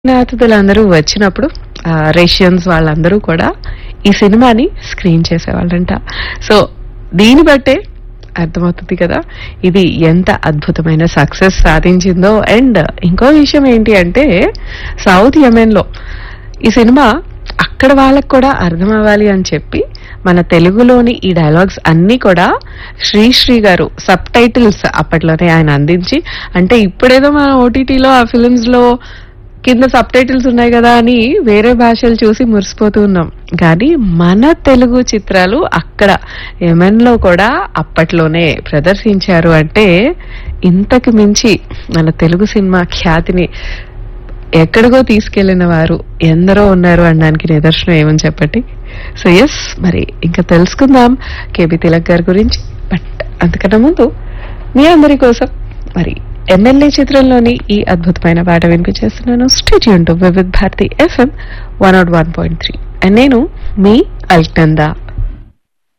అతిథులందరూ వచ్చినప్పుడు ఆ, రష్యన్స్ వాళ్ళందరూ కూడా ఈ సినిమాని స్క్రీన్ చేసేవాళ్ళంట సో దీన్ని బట్టే అర్థమవుతుంది కదా ఇది ఎంత అద్భుతమైన సక్సెస్ సాధించిందో అండ్ ఇంకో విషయం ఏంటి అంటే సౌత్ యమెన్ లో ఈ సినిమా అక్కడ వాళ్ళకు కూడా అర్థం అవ్వాలి అని చెప్పి మన తెలుగులోని ఈ డైలాగ్స్ అన్ని కూడా శ్రీశ్రీ గారు సబ్ టైటిల్స్ అప్పట్లోనే ఆయన అందించి అంటే ఇప్పుడేదో మన ఓటీటీలో ఆ ఫిలిమ్స్ లో కింద సబ్ టైటిల్స్ ఉన్నాయి కదా అని వేరే భాషలు చూసి మురిసిపోతూ ఉన్నాం కానీ మన తెలుగు చిత్రాలు అక్కడ యెమెన్ లో కూడా అప్పట్లోనే ప్రదర్శించారు అంటే ఇంతకు మించి మన తెలుగు సినిమా ఖ్యాతిని ఎక్కడికో తీసుకెళ్లిన వారు ఎందరో ఉన్నారు అనడానికి నిదర్శనం ఏమని చెప్పండి సో ఎస్ మరి ఇంకా తెలుసుకుందాం కేబి తిలక్ గారి గురించి బట్ అంతకన్నా ముందు మీ అందరి కోసం మరి ఎమ్మెల్యే చిత్రంలోని ఈ అద్భుతమైన పాట వినిపించేస్తున్నాను stay tune to Vividh Bharati FM one out one point three and నేను మీ అల్కందా